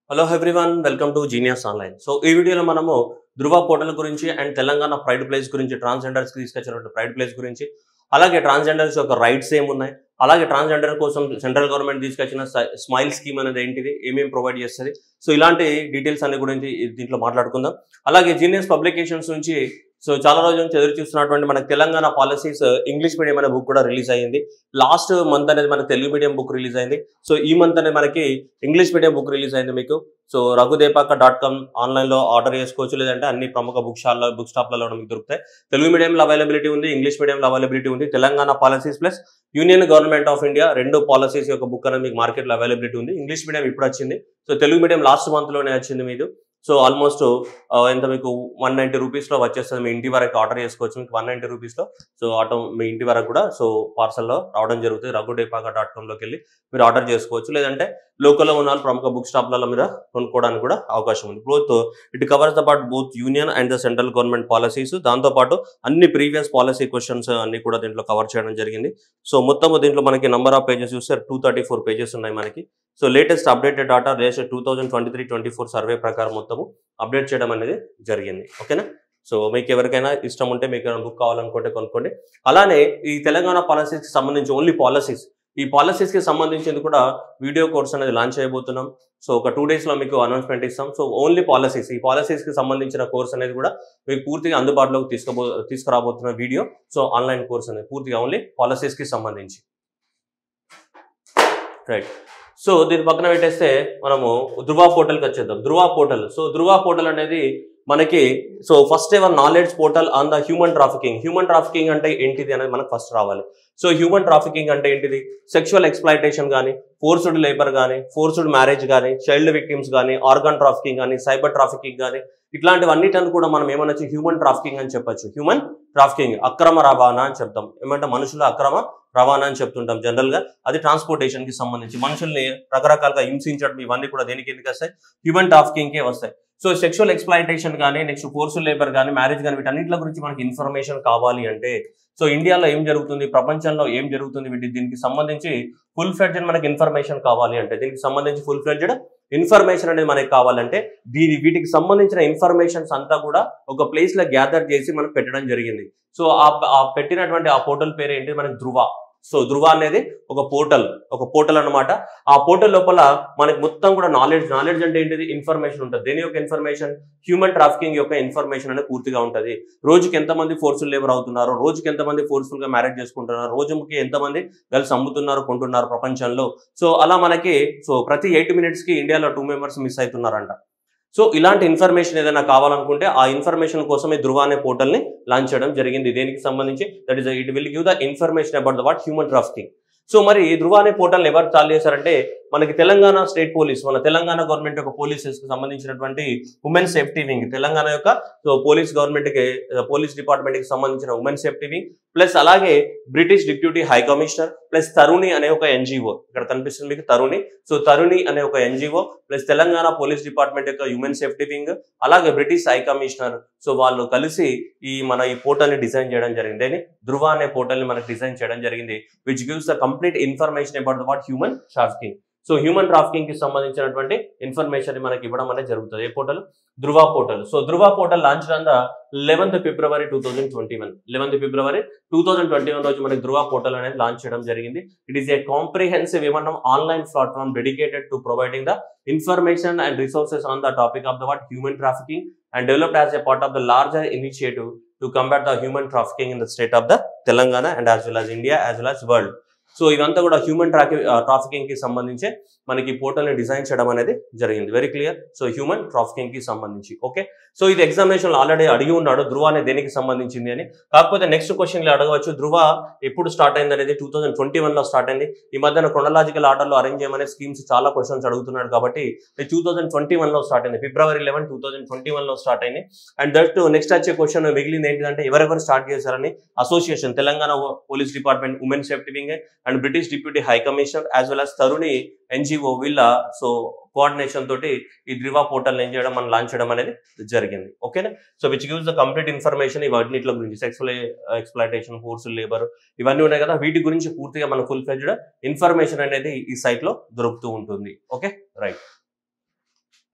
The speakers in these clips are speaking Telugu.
hello everyone welcome to Genius online so ఈ వీడియోలో మనము ధృవ పోర్టల్ గురించి అండ్ తెలంగాణ ప్రైడ్ ప్లేస్ గురించి ట్రాన్స్జెండర్స్ కి తీసుకొచ్చినటువంటి ప్రైడ్ ప్లేస్ గురించి అలాగే ట్రాన్స్జెండర్స్ యొక్క రైట్స్ ఏమున్నాయి అలాగే ట్రాన్స్జెండర్ కోసం సెంట్రల్ గవర్నమెంట్ తీసుకొచ్చిన స్మైల్ స్కీమ్ అనేది ఏంటిది ఏమేమి ప్రొవైడ్ చేస్తుంది సో ఇలాంటి డీటెయిల్స్ అన్ని గురించి ఈ- దీంట్లో మాట్లాడుకుందాం అలాగే జీనియస్ పబ్లికేషన్స్ నుంచి సో చాలా రోజుల నుంచి ఎదురు చూస్తున్నటువంటి మనకి తెలంగాణ పాలసీస్ ఇంగ్లీష్ మీడియం అనే బుక్ కూడా రిలీజ్ అయ్యింది లాస్ట్ మంత్ అనేది మనకి తెలుగు మీడియం బుక్ రిలీజ్ అయింది సో ఈ మంత్ అనేది మనకి ఇంగ్లీష్ మీడియం బుక్ రిలీజ్ అయింది మీకు సో రఘుదేపాక డాట్ కామ్ ఆన్లైన్లో ఆర్డర్ చేసుకోవచ్చు లేదంటే అన్ని ప్రముఖ బుక్ షాల్లో బుక్ స్టాప్లలో మీకు దొరుకుతాయి తెలుగు మీడియంలో అవైలబిలిటీ ఉంది ఇంగ్లీష్ మీడియంలో అవైలబిలిటీ ఉంది Telangana policies plus union government of India రెండు పాలసీస్ యొక్క బుక్ అనేది మీకు మార్కెట్లో అవైలబిలిటీ ఉంది ఇంగ్లీష్ మీడియం ఇప్పుడు వచ్చింది సో తెలుగు మీడియం లాస్ట్ మంత్లోనే వచ్చింది మీరు సో ఆల్మోస్ట్ ఎంత మీకు వన్ నైంటీ రూపీస్లో వచ్చేస్తుంది మీ ఇంటి వరకు ఆర్డర్ చేసుకోవచ్చు మీకు వన్ నైంటీ రూపీస్లో సో ఆటో మీ ఇంటి వరకు కూడా సో పార్సల్లో రావడం జరుగుతుంది రఘుడేపాక డాట్ కామ్లోకి వెళ్ళి మీరు ఆర్డర్ చేసుకోవచ్చు లేదంటే లోకల్లో ఉన్న వాళ్ళు ప్రముఖ బుక్ స్టాప్లలో మీరు కొనుక్కోవడానికి కూడా అవకాశం ఉంది both it covers the part both union and the central government policies దాంతోపాటు అన్ని ప్రీవియస్ పాలసీ క్వశ్చన్స్ అన్ని కూడా దీంట్లో కవర్ చేయడం జరిగింది సో మొత్తం దీంట్లో మనకి నంబర్ ఆఫ్ పేజెస్ చూస్తే టూ థర్టీ ఫోర్ పేజెస్ ఉన్నాయి మనకి సో లేటెస్ట్ అప్డేటెడ్ డాటా రేస్ two thousand twenty three twenty four survey ప్రకారం మొత్తము అప్డేట్ చేయడం అనేది జరిగింది ఓకేనా సో మీకు ఎవరికైనా ఇష్టం ఉంటే మీకు బుక్ కావాలనుకుంటే కొనుక్కోండి అలానే ఈ తెలంగాణ పాలసీస్కి సంబంధించి ఓన్లీ పాలసీస్ ఈ పాలసీస్కి సంబంధించింది కూడా వీడియో కోర్స్ అనేది లాంచ్ చేయబోతున్నాం సో ఒక టూ డేస్లో మీకు అనౌన్స్మెంట్ ఇస్తాం సో ఓన్లీ పాలసీస్ ఈ పాలసీస్కి సంబంధించిన కోర్స్ అనేది కూడా మీకు పూర్తిగా అందుబాటులోకి తీసుకుబో తీసుకురాబోతున్న వీడియో సో ఆన్లైన్ కోర్స్ అనేది పూర్తిగా ఓన్లీ పాలసీస్కి సంబంధించి రైట్ సో దీని పక్కన పెట్టేస్తే మనము ధృవ పోర్టల్కి వచ్చేద్దాం Dhruva portal so Dhruva portal అనేది మనకి so first ever knowledge portal on the human trafficking human trafficking అంటే ఏంటిది అనేది మనకు ఫస్ట్ రావాలి సో హ్యూమన్ ట్రాఫికింగ్ అంటే ఏంటిది సెక్షువల్ ఎక్స్ప్లాయిటేషన్ కానీ ఫోర్స్డ్ లేబర్ కానీ ఫోర్స్డ్ మ్యారేజ్ కానీ చైల్డ్ విక్టిమ్స్ కానీ ఆర్గాన్ ట్రాఫికింగ్ కానీ సైబర్ ట్రాఫికింగ్ కానీ ఇట్లాంటివన్నిటిని కూడా మనం ఏమనొచ్చు హ్యూమన్ ట్రాఫికింగ్ అని చెప్పొచ్చు హ్యూమన్ ట్రాఫికింగ్ అక్రమ రవాణా అని చెప్తాం ఏమంటే మనుషుల అక్రమ రవాణా అని చెప్తుంటాం జనరల్ గా అది ట్రాన్స్పోర్టేషన్ కి సంబంధించి మనుషుల్ని రకరకాలుగా హింసించడం ఇవన్నీ కూడా దేనికి ఎందుకు వస్తాయి హ్యూమన్ ట్రాఫికింగ్ కే వస్తాయి సో సెక్షువల్ ఎక్స్ప్లాయిటేషన్ కానీ నెక్స్ట్ ఫోర్సుల్ లేబర్ కానీ మ్యారేజ్ కానీ వీటన్నిటి గురించి మనకి ఇన్ఫర్మేషన్ కావాలి అంటే సో ఇండియాలో ఏం జరుగుతుంది ప్రపంచంలో ఏం జరుగుతుంది వీటి దీనికి సంబంధించి ఫుల్ ఫ్లెడ్జెడ్ మనకి ఇన్ఫర్మేషన్ కావాలి అంటే దీనికి సంబంధించి ఫుల్ ఫ్లెడ్జెడ్ ఇన్ఫర్మేషన్ అనేది మనకి కావాలంటే దీని వీటికి సంబంధించిన ఇన్ఫర్మేషన్స్ అంతా కూడా ఒక ప్లేస్ లో గ్యాదర్ చేసి మనకు పెట్టడం జరిగింది సో ఆ ఆ పెట్టినటువంటి ఆ పోర్టల్ పేరు ఏంటి మనకి ధృవ సో ధృవ అనేది ఒక పోర్టల్ ఒక పోర్టల్ అన్నమాట ఆ పోర్టల్ లోపల మనకి మొత్తం కూడా నాలెడ్జ్ నాలెడ్జ్ అంటే ఏంటిది ఇన్ఫర్మేషన్ ఉంటుంది దేని యొక్క ఇన్ఫర్మేషన్ హ్యూమన్ ట్రాఫికింగ్ యొక్క ఇన్ఫర్మేషన్ అనేది పూర్తిగా ఉంటుంది రోజుకి ఎంతమంది ఫోర్స్ఫుల్ లేబర్ అవుతున్నారు రోజుకి ఎంతమంది ఫోర్స్ఫుల్ గా మ్యారేజ్ చేసుకుంటున్నారు రోజుకి ఎంతమంది గర్ల్స్ అమ్ముతున్నారు కొంటున్నారు ప్రపంచంలో సో అలా మనకి సో ప్రతి ఎయిట్ మినిట్స్ కి ఇండియాలో టూ మెంబర్స్ మిస్ అవుతున్నారంట సో ఇలాంటి ఇన్ఫర్మేషన్ ఏదైనా కావాలనుకుంటే ఆ ఇన్ఫర్మేషన్ కోసమే ధృవ అనే పోర్టల్ ని లాంచ్ చేయడం జరిగింది దేనికి సంబంధించి that is it will give the information about the what human trafficking so మరి ధృవ అనే పోర్టల్ ఎవరు చాలు చేశారంటే మనకి తెలంగాణ స్టేట్ పోలీస్ మన తెలంగాణ గవర్నమెంట్ యొక్క పోలీసెస్ కి సంబంధించినటువంటి ఉమెన్ సేఫ్టీ వింగ్ తెలంగాణ యొక్క సో పోలీస్ గవర్నమెంట్ కి పోలీస్ డిపార్ట్మెంట్ కి సంబంధించిన ఉమెన్ సేఫ్టీ వింగ్ ప్లస్ అలాగే British deputy high commissioner plus Taruni అనే ఒక ఎన్జిఓ ఇక్కడ కనిపిస్తుంది మీకు తరుణి సో తరుణి అనే ఒక NGO plus Telangana police department యొక్క హ్యూమన్ సేఫ్టీ వింగ్ అలాగే బ్రిటిష్ హై కమిషనర్ సో వాళ్ళు కలిసి ఈ మన ఈ పోర్టల్ ని డిజైన్ చేయడం జరిగింది అని ధృవ అనే పోర్టల్ ని మనకు డిజైన్ చేయడం జరిగింది which gives the complete information about the what human trafficking so human trafficking కి సంబంధించినటువంటి ఇన్ఫర్మేషన్ ని మనకి ఇవ్వడం అనేది జరుగుతుంది a portal Dhruva portal so Dhruva portal launch on the eleventh February two thousand twenty one eleventh February two thousand twenty one రోజు మనకి ధృవ పోర్టల్ అనేది లాంచ్ చేయడం జరిగింది ఇట్ ఈస్ ఏ కాంప్రిహెన్సివ్ ఏమన్నా online platform dedicated to providing the information and resources on the topic of the what human trafficking and developed as a part of the larger initiative to combat the human trafficking in the state of the Telangana and as well as India as well as world so ఇదంతా కూడా హ్యూమన్ ట్రాకి ట్రాఫికింగ్ కి సంబంధించి మనకి పోర్టల్ ని డిజైన్ చేయడం అనేది జరిగింది very clear so human trafficking కి సంబంధించి ఓకే సో ఇది ఎగ్జామినేషన్ ఆల్రెడీ అడిగి ఉన్నాడు ధృవ అనేది దేనికి సంబంధించింది అని కాకపోతే నెక్స్ట్ క్వశ్చన్ లో అడగవచ్చు ధృవ ఎప్పుడు స్టార్ట్ అయింది అనేది టూ థౌసండ్ ట్వంటీ వన్ లో స్టార్ట్ అయింది ఈ మధ్యన క్రొనలాజికల్ ఆర్డర్ లో అరేంజ్ చేయమనే స్కీమ్స్ చాలా క్వశ్చన్స్ అడుగుతున్నాడు కాబట్టి టూ థౌసండ్ ట్వంటీ వన్ లో స్టార్ట్ అయింది February eleven two thousand twenty one లో స్టార్ట్ అయింది అండ్ దట్ నెక్స్ట్ వచ్చే క్వశ్చన్ మిగిలింది ఏంటంటే ఎవరెవరు స్టార్ట్ చేశారని association Telangana police department women safety wing and British deputy high commissioner as well as Taruni NGO వీళ్ళ సో కోఆర్డినేషన్ తోటి ఈ ధృవ పోర్టల్ ఏం చేయడం మనం లాంచ్ చేయడం అనేది జరిగింది ఓకేనా so which gives the complete information ఇవన్నిటి గురించి సెక్సువల్ ఎక్స్ప్లాయిటేషన్ ఫోర్స్ లేబర్ ఇవన్నీ ఉన్నాయి కదా వీటి గురించి పూర్తిగా మన ఫుల్ ఫ్లెజ్డ్ ఇన్ఫర్మేషన్ అనేది ఈ సైట్ లో దొరుకుతూ ఉంటుంది ఓకే రైట్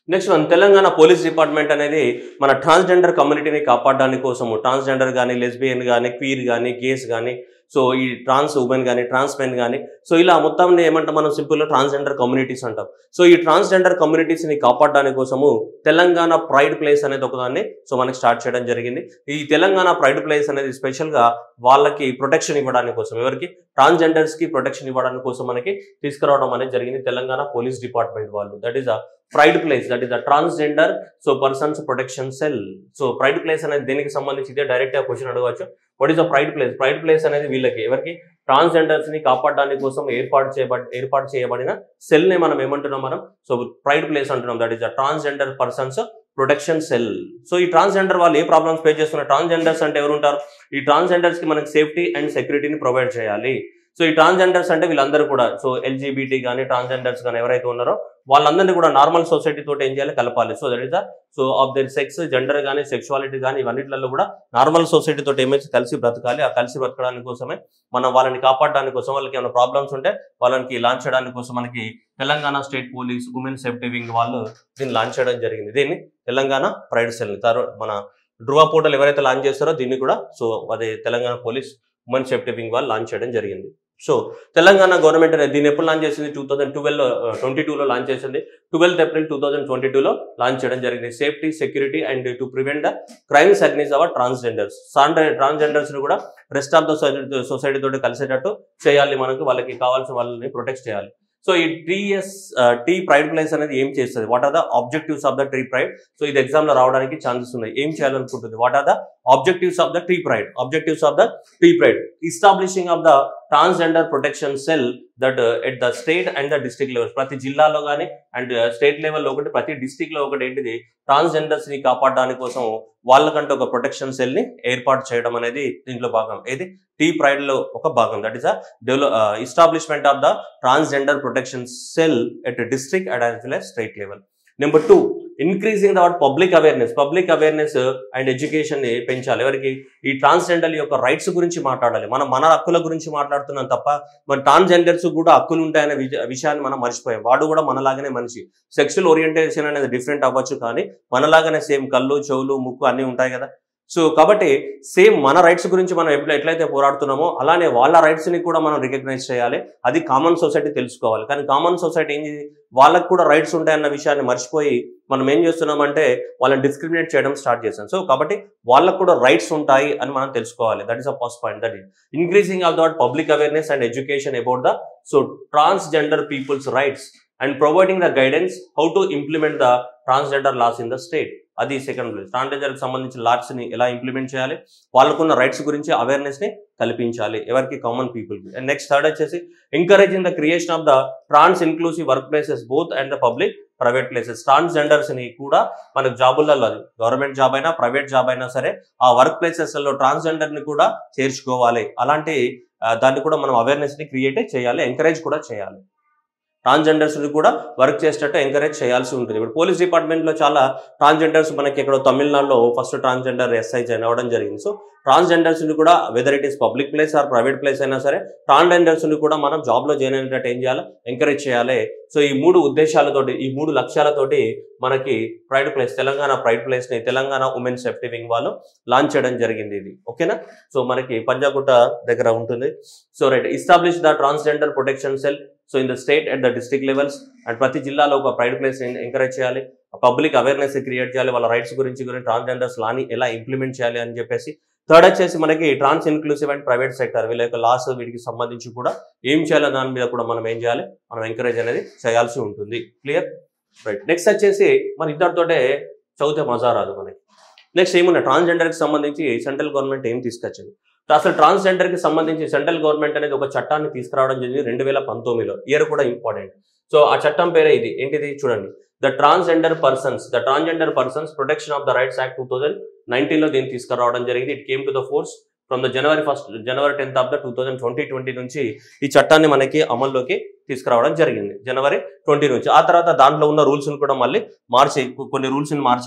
నెక్స్ట్ మన తెలంగాణ పోలీస్ డిపార్ట్మెంట్ అనేది మన ట్రాన్స్జెండర్ కమ్యూనిటీని కాపాడడానికి కోసము ట్రాన్స్జెండర్ కానీ లెస్బియన్ కానీ క్వీర్ కానీ గేస్ కానీ సో ఈ ట్రాన్స్ ఉమెన్ కానీ ట్రాన్స్ మెన్ కానీ సో ఇలా మొత్తం ఏమంటాం మనం సింపుల్గా ట్రాన్స్జెండర్ కమ్యూనిటీస్ అంటాం సో ఈ ట్రాన్స్జెండర్ కమ్యూనిటీస్ని కాపాడడానికి కోసము తెలంగాణ ప్రైడ్ ప్లేస్ అనేది ఒకదాన్ని సో మనకి స్టార్ట్ చేయడం జరిగింది ఈ తెలంగాణ ప్రైడ్ ప్లేస్ అనేది స్పెషల్గా వాళ్ళకి ప్రొటెక్షన్ ఇవ్వడానికి కోసం ఎవరికి ట్రాన్స్జెండర్స్కి ప్రొటెక్షన్ ఇవ్వడానికి కోసం మనకి తీసుకురావడం అనేది జరిగింది తెలంగాణ పోలీస్ డిపార్ట్మెంట్ వాళ్ళు that is a pride place that is the transgender so persons protection cell so pride place అనేది దేనికి సంబంధించి ఇదే డైరెక్ట్ గా క్వశ్చన్ అడగవచ్చు what is the pride place pride place అనేది వీళ్ళకి ఎవరికి ట్రాన్స్జెండర్స్ ని కాపాడడానికి కోసం ఏర్పాటు చేయబడి ఏర్పాటు చేయబడిన సెల్ ని మనం ఏమంటున్నాం మనం సో ప్రైడ్ ప్లేస్ అంటున్నాం that is the transgender persons protection cell so ఈ ట్రాన్స్జెండర్ వాళ్ళు ఏ ప్రాబ్లమ్స్ ఫేస్ చేస్తున్నారు ట్రాన్స్జెండర్స్ అంటే ఎవరు ఉంటారు ఈ ట్రాన్స్జెండర్స్ కి మనకి సేఫ్టీ అండ్ సెక్యూరిటీని ప్రొవైడ్ చేయాలి సో ఈ ట్రాన్స్జెండర్స్ అంటే వీళ్ళందరూ కూడా సో ఎల్జీబీటీ కానీ ట్రాన్స్జెండర్స్ కానీ ఎవరైతే ఉన్నారో వాళ్ళందరినీ కూడా నార్మల్ సొసైటీ తోటి ఏం చేయాలి కలపాలి so that is the so of their sex gender కానీ సెక్షువాలిటీ కానీ ఇవన్నిట్లలో కూడా నార్మల్ సొసైటీ తోటి ఏమైతే కలిసి బ్రతకాలి ఆ కలిసి బ్రతకడానికి కోసమే మనం వాళ్ళని కాపాడడానికి కోసం వాళ్ళకి ఏమైనా ప్రాబ్లమ్స్ ఉంటే వాళ్ళకి లాంచ్ చేయడానికి కోసం మనకి Telangana state police women safety wing వాళ్ళు దీన్ని లాంచ్ చేయడం జరిగింది దీన్ని తెలంగాణ ప్రైడ్ సెల్ తర్వాత మన డ్రువా పోర్టల్ ఎవరైతే లాంచ్ చేస్తారో దీన్ని కూడా సో అదే Telangana police women safety wing వాళ్ళు లాంచ్ చేయడం జరిగింది సో తెలంగాణ గవర్నమెంట్ అనేది దీన్ని ఎప్పుడు లాంచ్ చేసింది టూ థౌసండ్ ట్వెల్వ్ ట్వంటీ టూలో లాంచ్ చేసింది twelfth April two thousand twenty టూలో లాంచ్ చేయడం జరిగింది safety security and to prevent the crimes against our transgenders transgenders ని కూడా రెస్ట్ ఆఫ్ ద సొసైటీ తోటి కలిసేటట్టు చేయాలి మనకు వాళ్ళకి కావాల్సిన వాళ్ళని ప్రొటెక్ట్ చేయాలి సో ఈ టీఎస్ టీ ప్రైడ్ ప్లేస్ అనేది ఏం చేస్తుంది what are the objectives of the tree pride so ఇది ఎగ్జామ్ లో రావడానికి ఛాన్సెస్ ఉన్నాయి ఏం చేయాలనుకుంటుంది what are the objectives of the tree pride objectives of the tree pride establishing of the transgender protection cell that at the state and the district level ప్రతి జిల్లాలో కానీ అండ్ స్టేట్ లెవెల్లో ఒకటి ప్రతి డిస్ట్రిక్ట్ లో ఒకటి ఏంటిది ట్రాన్స్జెండర్స్ ని కాపాడడానికి కోసం వాళ్ళకంటే ఒక ప్రొటెక్షన్ సెల్ ని ఏర్పాటు చేయడం అనేది దీంట్లో భాగం ఏది టీ ప్రైడ్ లో ఒక భాగం that is a develop establishment of the transgender protection cell at district and as well state level number two increasing the public awareness public awareness and education ని పెంచాలి ఎవరికి ఈ ట్రాన్స్జెండర్ యొక్క రైట్స్ గురించి మాట్లాడాలి మనం మన హక్కుల గురించి మాట్లాడుతున్నాం తప్ప మన ట్రాన్స్జెండర్స్ కూడా హక్కులు ఉంటాయనే విజ- విషయాన్ని మనం మర్చిపోయాం వాడు కూడా మనలాగానే మనిషి సెక్షువల్ ఓరియంటేషన్ అనేది డిఫరెంట్ అవ్వచ్చు కానీ మనలాగానే సేమ్ కళ్ళు చెవులు ముక్కు అన్నీ ఉంటాయి కదా సో కాబట్టి సేమ్ మన రైట్స్ గురించి మనం ఎప్పుడు ఎట్లయితే పోరాడుతున్నామో అలానే వాళ్ళ రైట్స్ ని కూడా మనం రికగ్నైజ్ చేయాలి అది కామన్ సొసైటీ తెలుసుకోవాలి కానీ కామన్ సొసైటీ ఏం చేసి వాళ్ళకు కూడా రైట్స్ ఉంటాయన్న విషయాన్ని మర్చిపోయి మనం ఏం చేస్తున్నామంటే వాళ్ళని డిస్క్రిమినేట్ చేయడం స్టార్ట్ చేస్తాం సో కాబట్టి వాళ్ళకు కూడా రైట్స్ ఉంటాయి అని మనం తెలుసుకోవాలి that is a first point that is increasing of that public awareness and education about the so transgender peoples rights and providing the guidance how to implement the transgender laws in the state అది సెకండ్ ప్లేస్ ట్రాన్స్జెండర్కి సంబంధించిన లాట్స్ ని ఎలా ఇంప్లిమెంట్ చేయాలి వాళ్ళకున్న రైట్స్ గురించి అవేర్నెస్ ని కల్పించాలి ఎవరికి కామన్ పీపుల్ కి అండ్ నెక్స్ట్ థర్డ్ వచ్చేసి encouraging the creation of the trans inclusive work places both and the public private places transgenders ని కూడా మనకు జాబులలో అది గవర్నమెంట్ జాబ్ అయినా ప్రైవేట్ జాబ్ అయినా సరే ఆ వర్క్ ప్లేసెస్ లో ట్రాన్స్జెండర్ ని కూడా చేర్చుకోవాలి అలాంటి ఆ, దాన్ని కూడా మనం అవేర్నెస్ ని క్రియేట్ చేయాలి ఎంకరేజ్ కూడా చేయాలి ట్రాన్స్జెండర్స్ కూడా వర్క్ చేసేటట్టు ఎంకరేజ్ చేయాల్సి ఉంటుంది ఇప్పుడు పోలీస్ డిపార్ట్మెంట్ లో చాలా ట్రాన్స్జెండర్స్ మనకి ఇక్కడ తమిళనాడులో ఫస్ట్ ట్రాన్స్జెండర్ ఎస్ఐ జాయిన్ అవ్వడం జరిగింది సో ట్రాన్స్జెండర్స్ ని కూడా whether it is public place or private place అయినా సరే ట్రాన్స్జెండర్స్ ని కూడా మనం జాబ్ లో జాయిన్ అయినట్టు ఏం చేయాలి ఎంకరేజ్ చేయాలి సో ఈ మూడు ఉద్దేశాలతోటి ఈ మూడు లక్ష్యాలతోటి మనకి pride place Telangana pride place ని తెలంగాణ ఉమెన్ సేఫ్టీ వింగ్ వాళ్ళు లాంచ్ చేయడం జరిగింది ఇది ఓకేనా సో మనకి పంజాగుట్ట దగ్గర ఉంటుంది so right establish the transgender protection cell so in the state at the district levels and ప్రతి జిల్లాలో ఒక ప్రైడ్ ప్లేస్ ఎంకరేజ్ చేయాలి పబ్లిక్ అవేర్నెస్ క్రియేట్ చేయాలి వాళ్ళ రైట్స్ గురించి గురించి ట్రాన్స్జెండర్స్ లాని ఎలా ఇంప్లిమెంట్ చేయాలి అని చెప్పేసి థర్డ్ వచ్చేసి మనకి trans inclusive and private sector వీళ్ళ యొక్క లాస్ వీటికి సంబంధించి కూడా ఏం చేయాలి దాని మీద కూడా మనం ఏం చేయాలి మనం ఎంకరేజ్ అనేది చేయాల్సి ఉంటుంది క్లియర్ రైట్ నెక్స్ట్ వచ్చేసి మన ఇద్దరితోటే చదివితే మజా రాదు మనకి నెక్స్ట్ ఏమున్నా ట్రాన్స్జెండర్ కి సంబంధించి సెంట్రల్ గవర్నమెంట్ ఏం తీసుకొచ్చింది అసలు ట్రాన్స్జెండర్ కి సంబంధించి సెంట్రల్ గవర్నమెంట్ అనేది ఒక చట్టాన్ని తీసుకురావడం జరిగింది రెండు వేల పంతొమ్మిదిలో ఇయర్ కూడా ఇంపార్టెంట్ సో ఆ చట్టం పేరే ఇది ఏంటిది చూడండి the transgender persons the transgender persons protection of the rights act two thousand నైన్టీన్లో దీన్ని తీసుకురావడం జరిగింది it came to the force from the January first January tenth of the two thousand twenty twenty నుంచి ఈ చట్టాన్ని మనకి అమల్లోకి తీసుకురావడం జరిగింది జనవరి ట్వంటీ నుంచి ఆ తర్వాత దాంట్లో ఉన్న రూల్స్ కూడా మళ్ళీ మార్చి కొ- కొన్ని రూల్స్ ని మార్చారు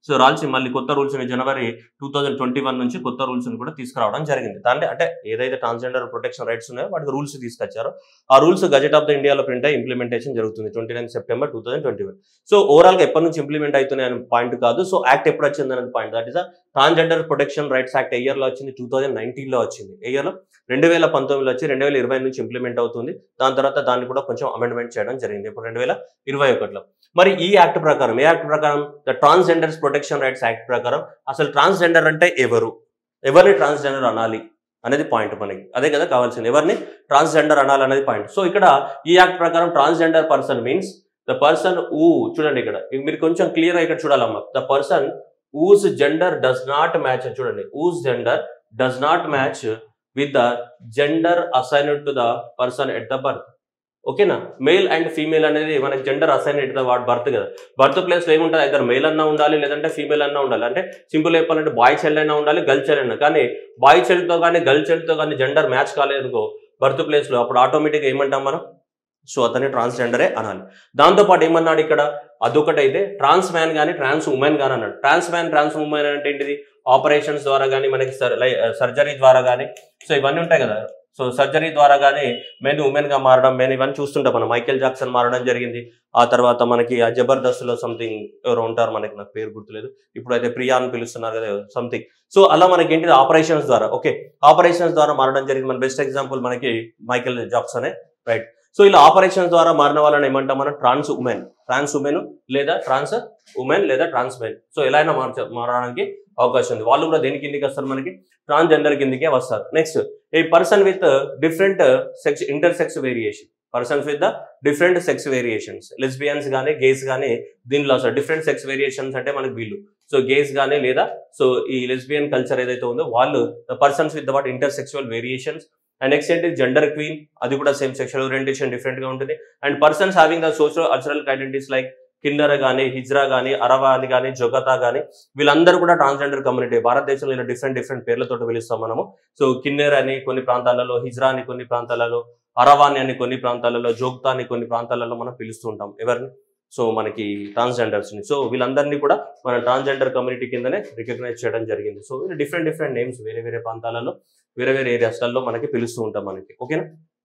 సో రాల్సి మళ్ళీ కొత్త రూల్స్ ని January two thousand twenty one నుంచి కొత్త రూల్స్ ని కూడా తీసుకురావడం జరిగింది దాంట్లో అంటే ఏదైతే ట్రాన్స్జెండర్ ప్రొటెక్షన్ రైట్స్ ఉన్నాయో వాటికి రూల్స్ తీసుకొచ్చారో ఆ రూల్స్ గజెట్ ఆఫ్ ద ఇండియాలో ప్రింట్ అయ్యి ఇంప్లిమెంటేషన్ జరుగుతుంది twenty nine September two thousand twenty one so overall గా ఎప్పటి నుంచి ఇంప్లిమెంట్ అవుతున్నాయి అనే పాయింట్ కాదు సో యాక్ట్ ఎప్పుడు వచ్చింది అనేది point that is transgender protection rights act ఏ ఇయర్ లో వచ్చింది టూ థౌసండ్ నైన్టీన్ లో వచ్చింది ఏ ఇయర్ లో రెండు వేల పంతొమ్మిదిలో వచ్చి రెండు వేల ఇరవై నుంచి ఇంప్లిమెంట్ అవుతుంది దాని తర్వాత దాన్ని కూడా కొంచెం అమెండ్మెంట్ చేయడం జరిగింది ఇప్పుడు రెండు వేల ఇరవై ఒకటిలో మరి ఈ యాక్ట్ ప్రకారం ఏ యాక్ట్ ప్రకారం the transgenders protection rights act ప్రకారం అసలు ట్రాన్స్జెండర్ అంటే ఎవరు ఎవరిని ట్రాన్స్జెండర్ అనాలి అనేది పాయింట్ మనకి అదే కదా కావాల్సింది ఎవరిని ట్రాన్స్జెండర్ అనాలి అనేది పాయింట్ సో ఇక్కడ ఈ యాక్ట్ ప్రకారం transgender person means the person who చూడండి ఇక్కడ ఇది మీరు కొంచెం క్లియర్ ఇక్కడ చూడాలమ్మా the person whose gender does not match చూడండి whose gender does not match with the gender assigned to the person at the birth ఓకేనా మేల్ అండ్ ఫీమేల్ అనేది మనకి gender assign at the what birth కదా బర్త్ ప్లేస్ లో ఏముంటుంది ఇద్దరు మేల్ అన్నా ఉండాలి లేదంటే ఫీమేల్ అన్నా ఉండాలి అంటే సింపుల్ చెప్పాలంటే బాయ్ చైల్డ్ అయినా ఉండాలి గర్ల్ చైల్డ్ అయినా కానీ బాయ్ చైల్డ్ తో కానీ గర్ల్ చైల్డ్ తో కానీ జెండర్ మ్యాచ్ కాలేదనుకో బర్త్ ప్లేస్ లో అప్పుడు ఆటోమేటిక్ ఏమంటాం మనం సో అతని ట్రాన్స్జెండరే అనాలి దాంతో పాటు ఏమన్నాడు ఇక్కడ అదొకటైతే ట్రాన్స్ మ్యాన్ కానీ ట్రాన్స్ ఉమెన్ కానీ అన్నాడు ట్రాన్స్ మ్యాన్ ట్రాన్స్ ఉమెన్ అంటే ఏంటిది ఆపరేషన్స్ ద్వారా కానీ మనకి సర్జరీ ద్వారా కానీ సో ఇవన్నీ ఉంటాయి కదా సో సర్జరీ ద్వారా కానీ మెన్ ఉమెన్ గా మారడం మెన్ ఇవన్నీ చూస్తుంటాం మనం మైకేల్ జాక్సన్ మారడం జరిగింది ఆ తర్వాత మనకి ఆ జబర్దస్త్ లో సంథింగ్ ఎవరు ఉంటారు మనకి నాకు పేరు గుర్తులేదు ఇప్పుడు అయితే ప్రియా అని పిలుస్తున్నారు కదా సంథింగ్ సో అలా మనకి ఏంటిది ఆపరేషన్స్ ద్వారా ఓకే ఆపరేషన్స్ ద్వారా మారడం జరిగింది మన బెస్ట్ ఎగ్జాంపుల్ మనకి మైకేల్ జాక్సనే రైట్ సో ఇలా ఆపరేషన్స్ ద్వారా మారిన వాళ్ళని ఏమంటాం మనం ట్రాన్స్ ఉమెన్ ట్రాన్స్ ఉమెన్ లేదా ట్రాన్స్ ఉమెన్ లేదా ట్రాన్స్ మెన్ సో ఎలా అయినా మార్చ మారడానికి అవకాశం ఉంది వాళ్ళు కూడా దేని కిందికి వస్తారు మనకి ట్రాన్స్జెండర్ కిందికే వస్తారు next a person with different sex inter sex variation persons with the different sex variations lesbians కానీ గేస్ కానీ దీనిలో వస్తారు డిఫరెంట్ సెక్స్ వేరియేషన్స్ అంటే మనకి వీళ్ళు సో గేస్ కానీ లేదా సో ఈ లెస్బియన్ కల్చర్ ఏదైతే ఉందో వాళ్ళు persons with what inter sexual variations and next ఏంటి జెండర్ క్వీన్ అది కూడా సేమ్ సెక్షువల్ ఓరియంటేషన్ డిఫరెంట్ గా ఉంటుంది and persons having the social cultural identities like kinnar కానీ హిజ్రా కానీ అరవా అని కానీ జొగతా కానీ వీళ్ళందరూ కూడా ట్రాన్స్జెండర్ కమ్యూనిటీ భారతదేశంలో ఇలా డిఫరెంట్ డిఫరెంట్ పేర్లతో పిలుస్తాం మనము సో కిన్నెర్ అని కొన్ని ప్రాంతాలలో హిజ్రా అని కొన్ని ప్రాంతాలలో అరవాని అని కొన్ని ప్రాంతాలలో జోగ్తా అని కొన్ని ప్రాంతాలలో మనం పిలుస్తూ ఉంటాం ఎవరిని సో మనకి ట్రాన్స్జెండర్స్ ని సో వీళ్ళందరినీ కూడా మన ట్రాన్స్జెండర్ కమ్యూనిటీ కిందనే రికగ్నైజ్ చేయడం జరిగింది సో డిఫరెంట్ డిఫరెంట్ నేమ్స్ వేరే వేరే ప్రాంతాలలో వేరే వేరే ఏరియాస్లలో మనకి పిలుస్తూ ఉంటాం మనకి ఓకేనా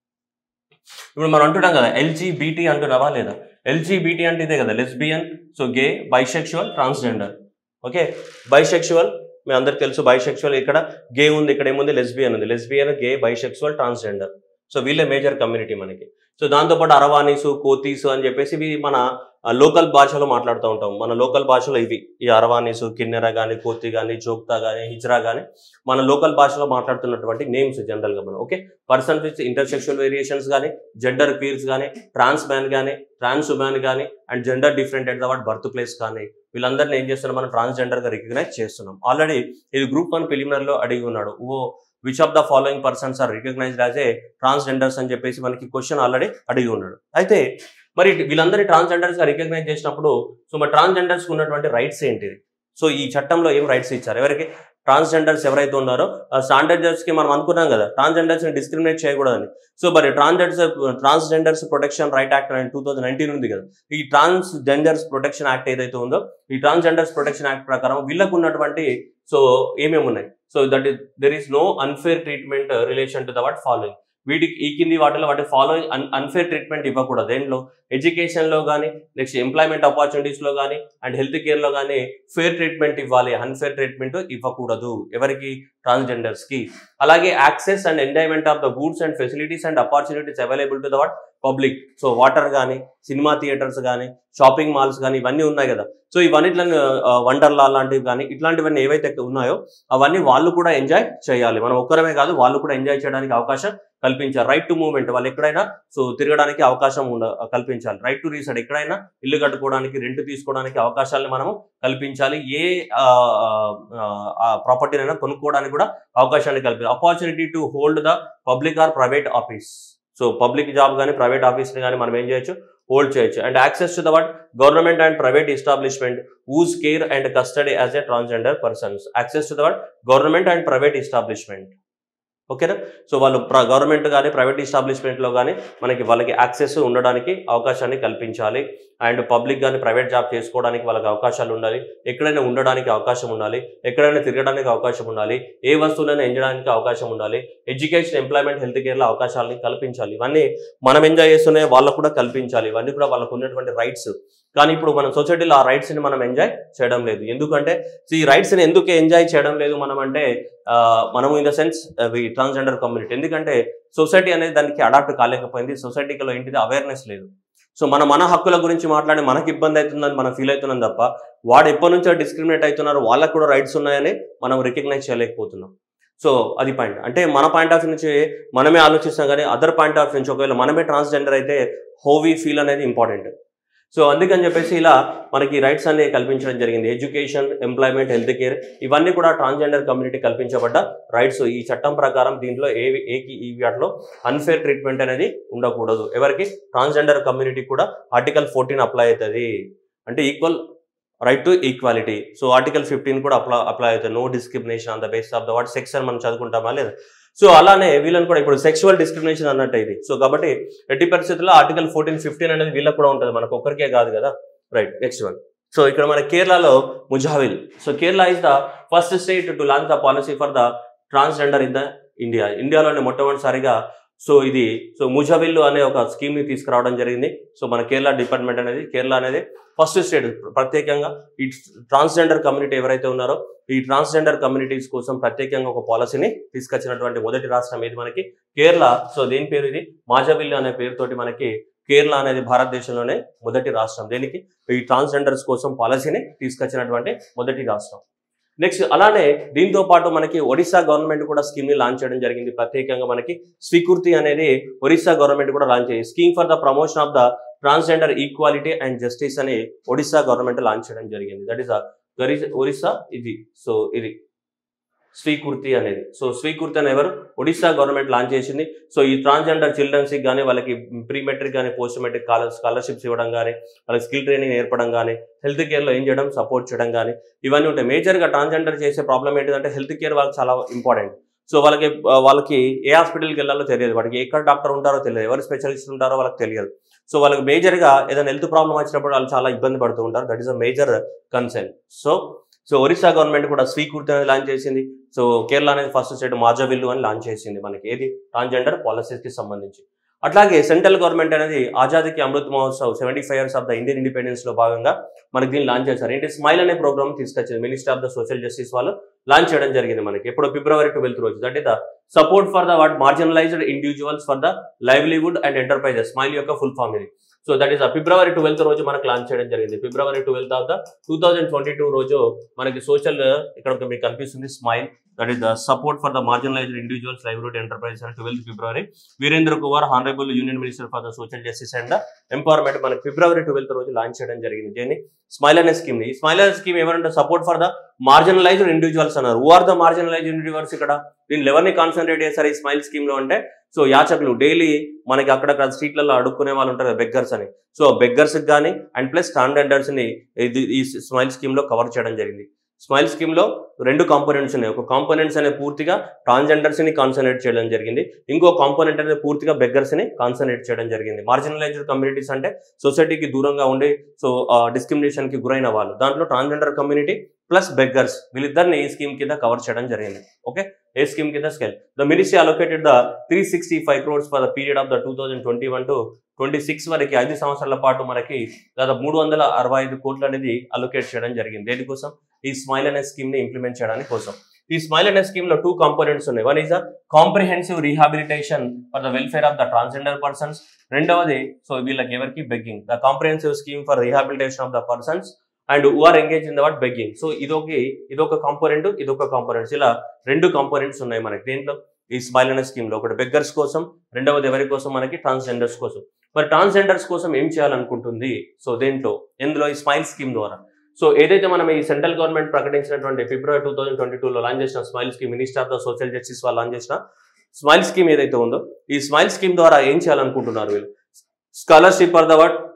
ఇప్పుడు మనం అంటున్నాం కదా ఎల్జీబీటీ అంటున్నావా లేదా ఎల్జీబీటీ అంటే ఇదే కదా lesbian so gay bisexual transgender okay bisexual మీ అందరికి తెలుసు బైసెక్షువల్ ఇక్కడ గే ఉంది ఇక్కడ ఏముంది లెస్బియన్ ఉంది lesbian gay bisexual transgender so వీళ్ళే మేజర్ కమ్యూనిటీ మనకి సో దాంతోపాటు అరవానీసు కోతీసు అని చెప్పేసి ఇవి మన లోకల్ భాషలో మాట్లాడుతూ ఉంటాం మన లోకల్ భాషలో ఇవి ఈ అరవానీసు కిన్నెర కానీ కోతి కానీ జోక్తా కానీ హిజ్రా కానీ మన లోకల్ భాషలో మాట్లాడుతున్నటువంటి నేమ్స్ జనరల్గా మనం okay person with intersexual variations కానీ జెండర్ క్వీర్స్ కానీ ట్రాన్స్ మ్యాన్ కానీ ట్రాన్స్ ఉమెన్ కానీ and gender different at the what birth place కానీ వీళ్ళందరినీ ఏం చేస్తున్నాం మనం ట్రాన్స్జెండర్ గా రికగ్నైజ్ చేస్తున్నాం ఆల్రెడీ ఇది గ్రూప్ వన్ ప్రిలిమినర్ లో అడిగి ఉన్నాడు ఓ which of the following persons are recognized as a transgenders అని చెప్పేసి మనకి క్వశ్చన్ ఆల్రెడీ అడిగి ఉన్నాడు అయితే మరి వీళ్ళందరి ట్రాన్స్జెండర్స్ గా రికగ్నైజ్ చేసినప్పుడు సో మరి ట్రాన్స్జెండర్స్ ఉన్నటువంటి రైట్స్ ఏంటిది సో ఈ చట్టంలో ఏం రైట్స్ ఇచ్చారు ఎవరికి ట్రాన్స్జెండర్స్ ఎవరైతే ఉన్నారో స్టాండర్డ్స్ కి మనం అనుకున్నాం కదా ట్రాన్స్జెండర్స్ ని డిస్క్రిమినేట్ చేయకూడదని సో మరి transgenders transgenders protection right act అనేది టూ థౌసండ్ నైన్టీన్ ఉంది కదా ఈ ట్రాన్స్జెండర్స్ ప్రొటెక్షన్ యాక్ట్ ఏదైతే ఉందో ఈ ట్రాన్స్జెండర్స్ ప్రొటెక్షన్ యాక్ట్ ప్రకారం వీళ్ళకు ఉన్నటువంటి సో ఏమేమి ఉన్నాయి so that is there is no unfair treatment relation to the what following వీటికి ఈ కింది వాటిలో వాటి ఫాలోయింగ్ అన్ అన్ఫేర్ ట్రీట్మెంట్ ఇవ్వకూడదు దేంట్లో ఎడ్యుకేషన్లో కానీ నెక్స్ట్ ఎంప్లాయ్మెంట్ ఆపర్చునిటీస్లో కానీ అండ్ హెల్త్ కేర్లో కానీ ఫేర్ ట్రీట్మెంట్ ఇవ్వాలి అన్ఫేర్ ట్రీట్మెంట్ ఇవ్వకూడదు ఎవరికి ట్రాన్స్జెండర్స్కి అలాగే access and enjoyment of the goods and facilities and opportunities available to the what public so water కానీ సినిమా థియేటర్స్ కానీ షాపింగ్ మాల్స్ కానీ ఇవన్నీ ఉన్నాయి కదా సో ఇవన్నిట్ల వండర్లా లాంటివి కానీ ఇట్లాంటివన్నీ ఏవైతే ఉన్నాయో అవన్నీ వాళ్ళు కూడా ఎంజాయ్ చేయాలి మనం ఒక్కరమే కాదు వాళ్ళు కూడా ఎంజాయ్ చేయడానికి అవకాశం కల్పించాలి రైట్ టు మూవ్మెంట్ వాళ్ళు ఎక్కడైనా సో తిరగడానికి అవకాశం ఉండ కల్పించాలి రైట్ టు రీసెట్ ఎక్కడైనా ఇల్లు కట్టుకోవడానికి రెంట్ తీసుకోవడానికి అవకాశాలను మనము కల్పించాలి ఏ ప్రాపర్టీనైనా కొనుక్కోవడానికి కూడా అవకాశాన్ని కల్పించాలి opportunity to hold the public or private office so public job కానీ ప్రైవేట్ ఆఫీస్ని కానీ మనం ఏం చేయొచ్చు హోల్డ్ చేయొచ్చు and access to the what government and private establishment whose care and custody as a transgender persons access to the what government and private establishment ఓకేనా సో వాళ్ళు గవర్నమెంట్ కానీ ప్రైవేట్ ఎస్టాబ్లిష్మెంట్లో కానీ మనకి వాళ్ళకి యాక్సెస్ ఉండడానికి అవకాశాన్ని కల్పించాలి అండ్ పబ్లిక్ కానీ ప్రైవేట్ జాబ్ చేసుకోవడానికి వాళ్ళకి అవకాశాలు ఉండాలి ఎక్కడైనా ఉండడానికి అవకాశం ఉండాలి ఎక్కడైనా తిరగడానికి అవకాశం ఉండాలి ఏ వస్తువులైనా ఎంజడానికి అవకాశం ఉండాలి ఎడ్యుకేషన్ ఎంప్లాయ్మెంట్ హెల్త్ కేర్లో అవకాశాలని కల్పించాలి ఇవన్నీ మనం ఎంజాయ్ చేస్తూనే వాళ్ళకు కూడా కల్పించాలి ఇవన్నీ కూడా వాళ్ళకు ఉన్నటువంటి రైట్స్ కానీ ఇప్పుడు మన సొసైటీలో ఆ రైట్స్ని మనం ఎంజాయ్ చేయడం లేదు ఎందుకంటే ఈ రైట్స్ని ఎందుకు ఎంజాయ్ చేయడం లేదు మనం అంటే ఆ, మనము in the sense transgender community ఎందుకంటే సొసైటీ అనేది దానికి అడాప్ట్ కాలేకపోయింది సొసైటీలో ఏంటిది అవేర్నెస్ లేదు సో మన మన హక్కుల గురించి మాట్లాడి మనకి ఇబ్బంది అవుతుందని మనం ఫీల్ అవుతున్నాం తప్ప వాడు ఎప్పటి నుంచో డిస్క్రిమినేట్ అవుతున్నారు వాళ్ళకు కూడా రైట్స్ ఉన్నాయని మనం రికగ్నైజ్ చేయలేకపోతున్నాం సో అది పాయింట్ అంటే మన పాయింట్ ఆఫ్ వ్యూ నుంచి మనమే ఆలోచిస్తాం కానీ అదర్ పాయింట్ ఆఫ్ వ్యూ నుంచి ఒకవేళ మనమే ట్రాన్స్జెండర్ అయితే హౌ వి ఫీల్ అనేది ఇంపార్టెంట్ సో అందుకని చెప్పేసి ఇలా మనకి రైట్స్ అన్ని కల్పించడం జరిగింది ఎడ్యుకేషన్ ఎంప్లాయ్మెంట్ హెల్త్ కేర్ ఇవన్నీ కూడా ట్రాన్స్జెండర్ కమ్యూనిటీ కల్పించబడ్డ రైట్స్ ఈ చట్టం ప్రకారం దీంట్లో ఏ ఏకి ఈ వాటిలో అన్ఫేర్ ట్రీట్మెంట్ అనేది ఉండకూడదు ఎవరికి ట్రాన్స్జెండర్ కమ్యూనిటీ కూడా ఆర్టికల్ ఫోర్టీన్ అప్లై అవుతుంది అంటే equal right to equality so article fifteen కూడా అప్లై అప్లై అవుతుంది no discrimination on the base of the what sex అని మనం చదువుకుంటామా లేదా సో అలానే వీళ్ళని కూడా ఇప్పుడు సెక్షువల్ డిస్క్రిమినేషన్ అన్నట్టు ఇది సో కాబట్టి ఎట్టి పరిస్థితుల్లో ఆర్టికల్ ఫోర్టీన్ ఫిఫ్టీన్ అనేది వీళ్ళకి కూడా ఉంటుంది మనకు ఒక్కరికే కాదు కదా రైట్ నెక్స్ట్ వన్ సో ఇక్కడ మన కేరళలో ముజావిల్ so Kerala is the first state to launch the policy for the transgender in the India ఇండియాలోనే మొట్టమొదటిసారిగా సో ఇది సో ముజావిల్ అనే ఒక స్కీమ్ ని తీసుకురావడం జరిగింది సో మన కేరళ డిపార్ట్మెంట్ అనేది కేరళ అనేది ఫస్ట్ స్టేట్ ప్రత్యేకంగా ఈ ట్రాన్స్జెండర్ కమ్యూనిటీ ఎవరైతే ఉన్నారో ఈ ట్రాన్స్జెండర్ కమ్యూనిటీస్ కోసం ప్రత్యేకంగా ఒక పాలసీని తీసుకొచ్చినటువంటి మొదటి రాష్ట్రం ఇది మనకి కేరళ సో దేని పేరు ఇది మాజావిల్లు అనే పేరుతోటి మనకి కేరళ అనేది భారతదేశంలోనే మొదటి రాష్ట్రం దేనికి ఈ ట్రాన్స్జెండర్స్ కోసం పాలసీని తీసుకొచ్చినటువంటి మొదటి రాష్ట్రం నెక్స్ట్ అలానే దీంతో పాటు మనకి ఒడిశా గవర్నమెంట్ కూడా స్కీమ్ ని లాంచ్ చేయడం జరిగింది ప్రత్యేకంగా మనకి స్వీకృతి అనేది ఒడిశా గవర్నమెంట్ కూడా లాంచ్ చేసింది scheme for the promotion of the transgender equality and justice అని ఒడిశా గవర్నమెంట్ లాంచ్ చేయడం జరిగింది దట్ ఈస్ ఒరిస్సా ఇది సో ఇది స్వీకృతి అనేది సో స్వీకృతి అని ఎవరు ఒడిశా గవర్నమెంట్ లాంచ్ చేసింది సో ఈ ట్రాన్స్జెండర్ చిల్డ్రన్స్కి కానీ వాళ్ళకి ప్రీ మెట్రిక్ కానీ పోస్ట్ మెట్రిక్ స్కాలర్షిప్స్ ఇవ్వడం కానీ వాళ్ళకి స్కిల్ ట్రైనింగ్ నేర్పడం కానీ హెల్త్ కేర్లో ఏం చేయడం సపోర్ట్ చేయడం కానీ ఇవన్నీ ఉంటాయి మేజర్గా ట్రాన్స్జెండర్ చేసే ప్రాబ్లం ఏంటంటే హెల్త్ కేర్ వాళ్ళకి చాలా ఇంపార్టెంట్ సో వాళ్ళకి ఆ, వాళ్ళకి ఏ హాస్పిటల్కి వెళ్ళాలో తెలియదు వాడికి ఎక్కడ డాక్టర్ ఉంటారో తెలియదు ఎవరు స్పెషలిస్ట్ ఉంటారో వాళ్ళకి తెలియదు సో వాళ్ళకి మేజర్గా ఏదైనా హెల్త్ ప్రాబ్లం వచ్చినప్పుడు వాళ్ళు చాలా ఇబ్బంది పడుతూ ఉంటారు that is a major concern so so Orissa government కూడా స్వీకృతి అనేది లాంచ్ చేసింది సో కేరళ అనేది ఫస్ట్ స్టేట్ మాజావిల్లు అని లాంచ్ చేసింది మనకి ఏది ట్రాన్స్జెండర్ పాలసీస్కి సంబంధించి అట్లాగే సెంట్రల్ గవర్నమెంట్ అనేది ఆజాదీకి Amrit Mahotsav seventy five years of the Indian independence లో భాగంగా మనకి దీన్ని లాంచ్ చేశారు ఏంటి స్మైల్ అనే ప్రోగ్రామ్ తీసుకొచ్చింది minister of the social justice వాళ్ళు లాంచ్ చేయడం జరిగింది మనకి ఎప్పుడు ఫిబ్రవరి ట్వెల్త్ రోజు that is the support for the what marginalised individuals for the livelihood and enterprises smile యొక్క ఫుల్ ఫామ్ ఇది so that is February twelfth రోజు మనకు లాంచ్ చేయడం జరిగింది February twelfth of the two thousand twenty two రోజు మనకి సోషల్ ఇక్కడ ఒక మీకు కనిపిస్తుంది smile that is the support for the marginalised individuals livelihood enterprises and twelfth February Virendra Kumar honourable union minister for the social justice and empowerment మనకి ఫిబ్రవరి ట్వెల్త్ రోజు లాంచ్ చేయడం జరిగింది దీన్ని స్మైల్ అనే స్కీమ్ ని ఈ స్మైల్ అనే స్కీమ్ ఎవరంటే support for the marginalised individuals అన్నారు who are the marginalised individuals ఇక్కడ దీన్ని ఎవరిని కాన్సన్ట్రేట్ చేశారు ఈ స్మైల్ స్కీమ్ లో అంటే సో యాచకులు డైలీ మనకి అక్కడక్కడ స్ట్రీట్లలో అడుక్కునే వాళ్ళు ఉంటారు బెగ్గర్స్ అని సో బెగ్గర్స్ కానీ అండ్ ప్లస్ స్టాండర్డర్స్ ని ఇది ఈ స్మైల్ స్కీమ్ లో కవర్ చేయడం జరిగింది స్మైల్ స్కీమ్ లో రెండు కాంపోనెంట్స్ ఉన్నాయి ఒక కాంపోనెంట్స్ అనేది పూర్తిగా ట్రాన్స్జెండర్స్ ని కాన్సన్ట్రేట్ చేయడం జరిగింది ఇంకో కాంపోనెంట్ అనేది పూర్తిగా బెగ్గర్స్ ని కాన్సన్ట్రేట్ చేయడం జరిగింది మార్జినలైజ్డ్ కమ్యూనిటీస్ అంటే సొసైటీకి దూరంగా ఉండి సో డిస్క్రిమినేషన్ కి గురైన వాళ్ళు దాంట్లో ట్రాన్స్జెండర్ కమ్యూనిటీ ప్లస్ బెగ్గర్స్ వీళ్ళిద్దరిని ఈ స్కీమ్ కింద కవర్ చేయడం జరిగింది ఓకే ఏ స్కీమ్ కింద scale the ministry allocated the three sixty five crores for the period of the two thousand twenty one to twenty six వరకు ఐదు సంవత్సరాల పాటు మనకి దాదాపు మూడు వందల అరవై ఐదు కోట్లు అనేది అలొకేట్ చేయడం జరిగింది దేనికోసం ఈ స్మైల్ అనే స్కీమ్ ని ఇంప్లిమెంట్ చేయడానికి కోసం ఈ స్మైల్ అనే స్కీమ్ లో టూ కాంపోనెంట్స్ ఉన్నాయి one is the comprehensive rehabilitation for the welfare of the transgender persons రెండవది సో వీళ్ళకి ఎవరికి begging the comprehensive scheme for rehabilitation of the persons and who are engage in the what begging so ఇదొక ఇదొక కాంపోనెంట్ ఇదొక కాంపోనెంట్స్ ఇలా రెండు కాంపోనెంట్స్ ఉన్నాయి మనకి దీంట్లో ఈ స్మైల్ అనే స్కీమ్ లో ఒకటి బెగ్గర్స్ కోసం రెండవది ఎవరి కోసం మనకి ట్రాన్స్జెండర్స్ కోసం మరి ట్రాన్స్జెండర్స్ కోసం ఏం చేయాలనుకుంటుంది సో దేంట్లో ఎందులో ఈ స్మైల్ స్కీమ్ ద్వారా సో ఏదైతే మనం ఈ సెంట్రల్ గవర్నమెంట్ ప్రకటించినటువంటి ఫిబ్రవరి టూ థౌసండ్ ట్వంటీ టూలో లాంచ్ చేసిన smile scheme minister of the social justice వాళ్ళు లాంచ్ చేసిన స్మైల్ స్కీమ్ ఏదైతే ఉందో ఈ స్మైల్ స్కీమ్ ద్వారా ఏం చేయాలనుకుంటున్నారు వీళ్ళు scholarship for the what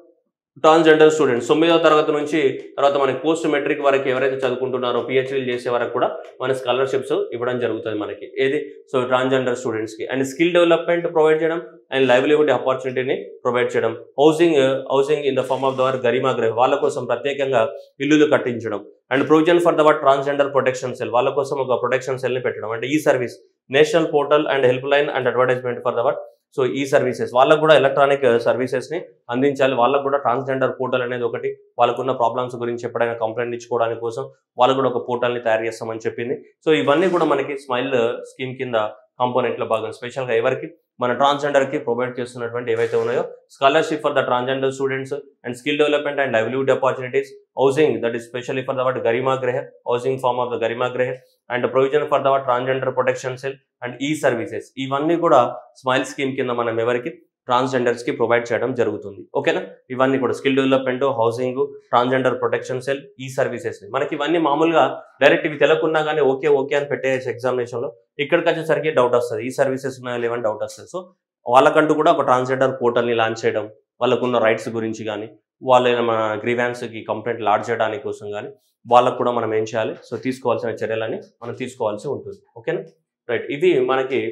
transgender students తొమ్మిదవ తరగతి నుంచి తర్వాత మనకి పోస్ట్ మెట్రిక్ వరకు ఎవరైతే చదువుకుంటున్నారో పిహెచ్డీలు చేసే వరకు కూడా మన స్కాలర్షిప్స్ ఇవ్వడం జరుగుతుంది మనకి ఏది సో ట్రాన్స్జెండర్ స్టూడెంట్స్కి అండ్ స్కిల్ డెవలప్మెంట్ ప్రొవైడ్ చేయడం అండ్ లైవ్లీహుడ్ ఆపర్చునిటీని ప్రొవైడ్ చేయడం housing housing in the form of the Garima Greh వాళ్ళ కోసం ప్రత్యేకంగా ఇల్లులు కట్టించడం and provision for the transgender protection cell వాళ్ళ కోసం ఒక ప్రొటెక్షన్ సెల్ని పెట్టడం అంటే ఈ service national portal and helpline and advertisement for the so ఈ సర్వీసెస్ వాళ్ళకు కూడా ఎలక్ట్రానిక్ సర్వీసెస్ని అందించాలి వాళ్ళకు కూడా ట్రాన్స్జెండర్ పోర్టల్ అనేది ఒకటి వాళ్ళకున్న ప్రాబ్లమ్స్ గురించి ఎప్పుడైనా కంప్లైంట్ ఇచ్చుకోవడానికి కోసం వాళ్ళు కూడా ఒక పోర్టల్ని తయారు చేస్తామని చెప్పింది సో ఇవన్నీ కూడా మనకి స్మైల్ స్కీమ్ కింద కాంపోనెంట్లో భాగం స్పెషల్గా ఎవరికి మన ట్రాన్స్జెండర్కి ప్రొవైడ్ చేస్తున్నటువంటి ఏవైతే ఉన్నాయో scholarship for the transgender students and skill development and livelihood opportunities housing that is specially for that Garima Greh housing form of the Garima Greh and provision for the transgender protection cell and ఈ సర్వీసెస్ ఇవన్నీ కూడా స్మైల్ స్కీమ్ కింద మనం ఎవరికి ట్రాన్స్జెండర్స్ కి ప్రొవైడ్ చేయడం జరుగుతుంది ఓకేనా ఇవన్నీ కూడా skill development housing transgender protection cell ఈ సర్వీసెస్ మనకి ఇవన్నీ మామూలుగా డైరెక్ట్ ఇవి తెలియకున్నా కానీ ఓకే ఓకే అని పెట్టేసి ఎగ్జామినేషన్ లో ఇక్కడికి వచ్చేసరికి డౌట్ వస్తుంది ఈ సర్వీసెస్ ఉన్నాయా లేవని డౌట్ వస్తుంది సో వాళ్ళకంటూ కూడా ఒక ట్రాన్స్జెండర్ పోర్టల్ని లాంచ్ చేయడం వాళ్ళకున్న రైట్స్ గురించి కానీ వాళ్ళ మన గ్రీవాన్స్కి కంప్లైంట్ లాడ్ చేయడానికి కోసం కానీ వాళ్ళకు కూడా మనం ఏం చేయాలి సో తీసుకోవాల్సిన చర్యలని మనం తీసుకోవాల్సి ఉంటుంది ఓకేనా రైట్ ఇది మనకి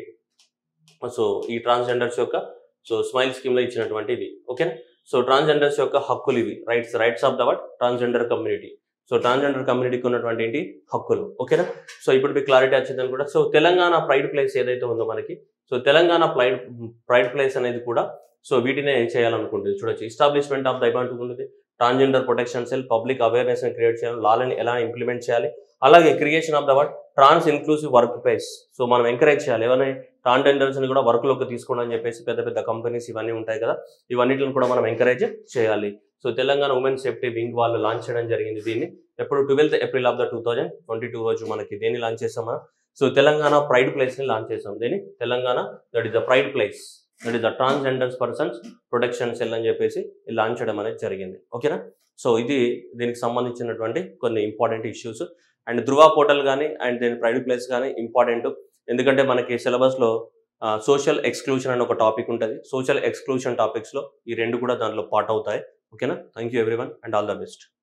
సో ఈ ట్రాన్స్జెండర్స్ యొక్క సో స్మైల్ స్కీమ్లో ఇచ్చినటువంటి ఇవి ఓకేనా సో ట్రాన్స్జెండర్స్ యొక్క హక్కులు ఇవి rights rights of the what transgender community so transgender కమ్యూనిటీకి ఉన్నటువంటి ఏంటి హక్కులు ఓకేనా సో ఇప్పుడు మీకు క్లారిటీ వచ్చిందని కూడా సో తెలంగాణ ప్రైడ్ ప్లేస్ ఏదైతే ఉందో మనకి so Telangana pride pride place అనేది కూడా సో వీటినే చేయాలనుకుంటుంది చూడొచ్చు ఎస్టాబ్లిష్మెంట్ ఆఫ్ ద ఉంటుంది transgender protection cell public awareness create చేయాలి లాలని ఎలా ఇంప్లిమెంట్ చేయాలి అలాగే creation of the word trans inclusive workplace so మనం ఎంకరేజ్ చేయాలి ఎవరైనా ట్రాన్స్జెండర్స్ ని కూడా వర్క్ లోకి తీసుకోండి అని చెప్పేసి పెద్ద పెద్ద కంపెనీస్ ఇవన్నీ ఉంటాయి కదా ఇవన్నిటిని కూడా మనం ఎంకరేజ్ చేయాలి so Telangana women safety wing వాళ్ళు లాంచ్ చేయడం జరిగింది దీన్ని ఎప్పుడు twelfth April of the two thousand twenty two రోజు మనకి దేన్ని లాంచ్ చేస్తాం మనం సో తెలంగాణ ప్రైడ్ ప్లేస్ ని లాంచ్ చేసాం దీన్ని Telangana that is the pride place that is the transgenders persons protection cell అని చెప్పేసి లాంచ్ చేయడం అనేది జరిగింది ఓకేనా సో ఇది దీనికి సంబంధించినటువంటి కొన్ని important issues and Dhruva portal కానీ అండ్ దీని ప్రైవేట్ ప్లేస్ కానీ ఇంపార్టెంట్ ఎందుకంటే మనకి సిలబస్లో సోషల్ ఎక్స్క్లూషన్ అని ఒక టాపిక్ ఉంటుంది సోషల్ ఎక్స్క్లూషన్ టాపిక్స్లో ఈ రెండు కూడా దాంట్లో పార్ట్ అవుతాయి ఓకేనా thank you everyone and all the best